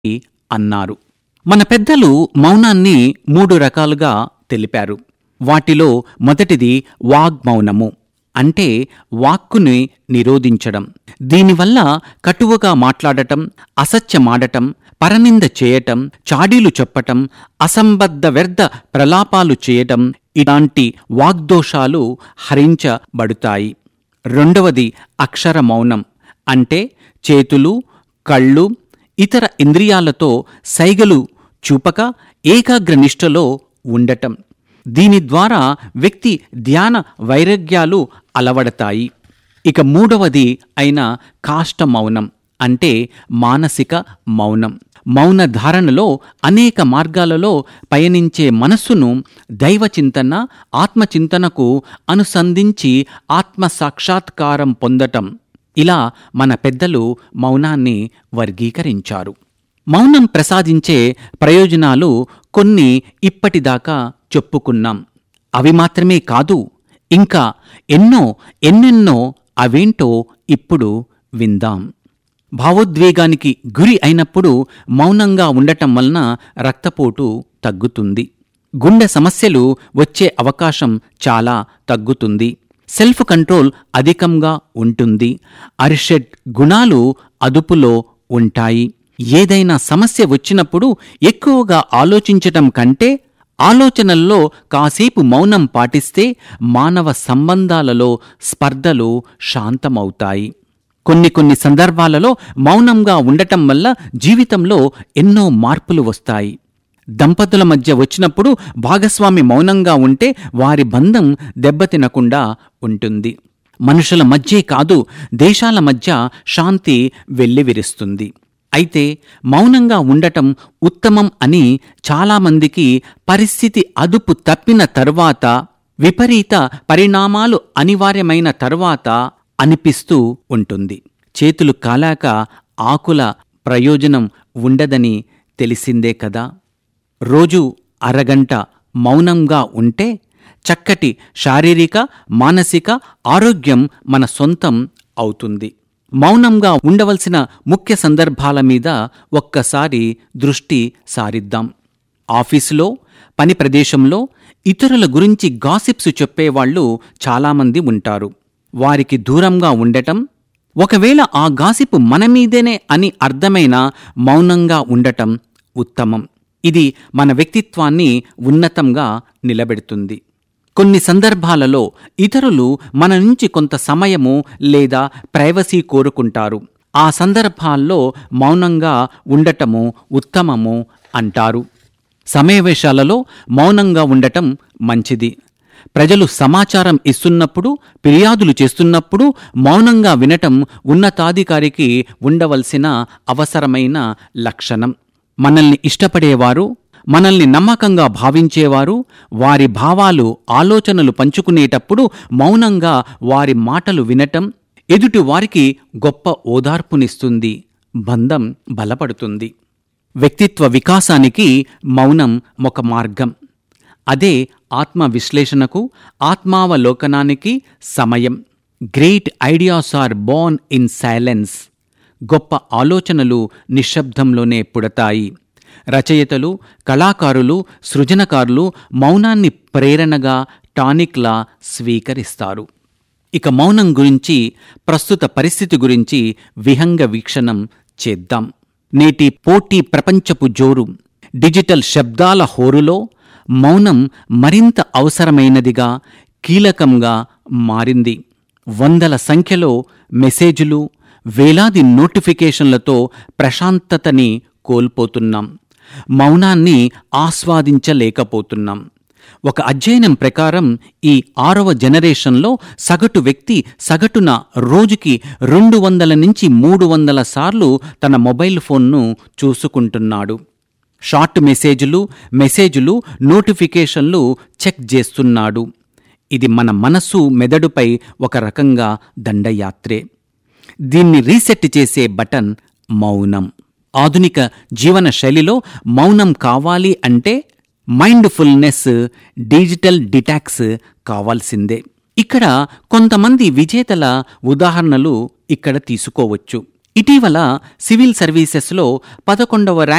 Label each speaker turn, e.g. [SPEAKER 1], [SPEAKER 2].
[SPEAKER 1] అన్నారు మన పెద్దలు మౌనాన్ని మూడు రకాలుగా తెలిపారు వాటిలో మొదటిది వాగ్మౌనము అంటే వాక్కుని నిరోధించడం దీనివల్ల కటువుగా మాట్లాడటం అసత్యమాడటం పరనింద చేయటం చాడీలు చెప్పటం అసంబద్ధ వ్యర్థ ప్రలాపాలు చేయటం ఇలాంటి వాగ్దోషాలు హరించబడుతాయి రెండవది అక్షర మౌనం అంటే చేతులు కళ్ళు ఇతర ఇంద్రియాలతో సైగలు చూపక ఏకాగ్రనిష్టలో ఉండటం దీని ద్వారా వ్యక్తి ధ్యాన వైరాగ్యాలు అలవడతాయి ఇక మూడవది అయిన కాష్ట మౌనం అంటే మానసిక మౌనం మౌన ధారణలో అనేక మార్గాలలో పయనించే మనస్సును దైవచింతన ఆత్మచింతనకు అనుసంధించి ఆత్మ సాక్షాత్కారం పొందటం ఇలా మన పెద్దలు మౌనాన్ని వర్గీకరించారు మౌనం ప్రసాదించే ప్రయోజనాలు కొన్ని ఇప్పటిదాకా చెప్పుకున్నాం అవి మాత్రమే కాదు ఇంకా ఎన్నో ఎన్నెన్నో అవేంటో ఇప్పుడు విందాం భావోద్వేగానికి గురి అయినప్పుడు మౌనంగా ఉండటం వలన రక్తపోటు తగ్గుతుంది గుండె సమస్యలు వచ్చే అవకాశం చాలా తగ్గుతుంది సెల్ఫ్ కంట్రోల్ అధికంగా ఉంటుంది అరిషడ్ గుణాలు అదుపులో ఉంటాయి ఏదైనా సమస్య వచ్చినప్పుడు ఎక్కువగా ఆలోచించటం కంటే ఆలోచనల్లో కాసేపు మౌనం పాటిస్తే మానవ సంబంధాలలో స్పర్ధలు శాంతమవుతాయి కొన్ని కొన్ని సందర్భాలలో మౌనంగా ఉండటం వల్ల జీవితంలో ఎన్నో మార్పులు వస్తాయి దంపతుల మధ్య వచ్చినప్పుడు భాగస్వామి మౌనంగా ఉంటే వారి బంధం దెబ్బతినకుండా ఉంటుంది మనుషుల మధ్యే కాదు దేశాల మధ్య శాంతి వెల్లివిరుస్తుంది అయితే మౌనంగా ఉండటం ఉత్తమం అని చాలామందికి పరిస్థితి అదుపు తప్పిన తరువాత విపరీత పరిణామాలు అనివార్యమైన తరువాత అనిపిస్తూ ఉంటుంది చేతులు కాలాక ఆకుల ప్రయోజనం ఉండదని తెలిసిందే కదా రోజు అరగంట మౌనంగా ఉంటే చక్కటి శారీరక మానసిక ఆరోగ్యం మన సొంతం అవుతుంది మౌనంగా ఉండవలసిన ముఖ్య సందర్భాల మీద ఒక్కసారి దృష్టి సారిద్దాం ఆఫీసులో పని ప్రదేశంలో ఇతరుల గురించి గాసిప్స్ చెప్పేవాళ్ళు చాలామంది ఉంటారు వారికి దూరంగా ఉండటం ఒకవేళ ఆ గాసిపు మన మీదేనే అని అర్థమైన మౌనంగా ఉండటం ఉత్తమం ఇది మన వ్యక్తిత్వాన్ని ఉన్నతంగా నిలబెడుతుంది కొన్ని సందర్భాలలో ఇతరులు మన నుంచి కొంత సమయము లేదా ప్రైవసీ కోరుకుంటారు ఆ సందర్భాల్లో మౌనంగా ఉండటము ఉత్తమము అంటారు సమావేశాలలో మౌనంగా ఉండటం మంచిది ప్రజలు సమాచారం ఇస్తున్నప్పుడు ఫిర్యాదులు చేస్తున్నప్పుడు మౌనంగా వినటం ఉన్నతాధికారికి ఉండవలసిన అవసరమైన లక్షణం మనల్ని ఇష్టపడేవారు మనల్ని నమ్మకంగా భావించేవారు వారి భావాలు ఆలోచనలు పంచుకునేటప్పుడు మౌనంగా వారి మాటలు వినటం ఎదుటి వారికి గొప్ప ఓదార్పునిస్తుంది బంధం బలపడుతుంది వ్యక్తిత్వ వికాసానికి మౌనం ఒక మార్గం అదే ఆత్మ విశ్లేషణకు ఆత్మావలోకనానికి సమయం great ideas are born in silence గొప్ప ఆలోచనలు నిశ్శబ్దంలోనే పుడతాయి రచయితలు కళాకారులు సృజనకారులు మౌనాన్ని ప్రేరణగా టానిక్లా స్వీకరిస్తారు ఇక మౌనం గురించి ప్రస్తుత పరిస్థితి గురించి విహంగ వీక్షణం చేద్దాం నేటి పోటీ ప్రపంచపు జోరు డిజిటల్ శబ్దాల హోరులో మౌనం మరింత అవసరమైనదిగా కీలకంగా మారింది వందల సంఖ్యలో మెసేజులు వేలాది నోటిఫికేషన్లతో ప్రశాంతతని కోల్పోతున్నాం మౌనాన్ని ఆస్వాదించలేకపోతున్నాం ఒక అధ్యయనం ప్రకారం ఈ ఆరవ జనరేషన్లో సగటు వ్యక్తి సగటున రోజుకి రెండు వందల నుంచి మూడు వందల సార్లు తన మొబైల్ ఫోన్ను చూసుకుంటున్నాడు షార్ట్ మెసేజ్లు మెసేజ్లు నోటిఫికేషన్లు చెక్ చేస్తున్నాడు ఇది మన మనస్సు మెదడుపై ఒక రకంగా దండయాత్రే దీన్ని రీసెట్ చేసే బటన్ మౌనం ఆధునిక జీవన శైలిలో మౌనం కావాలి అంటే మైండ్ఫుల్నెస్ డిజిటల్ డిటాక్స్ కావాల్సిందే ఇక్కడ కొంతమంది విజేతల ఉదాహరణలు ఇక్కడ తీసుకోవచ్చు ఇటీవల సివిల్ సర్వీసెస్లో పదకొండవ ర్యాంక్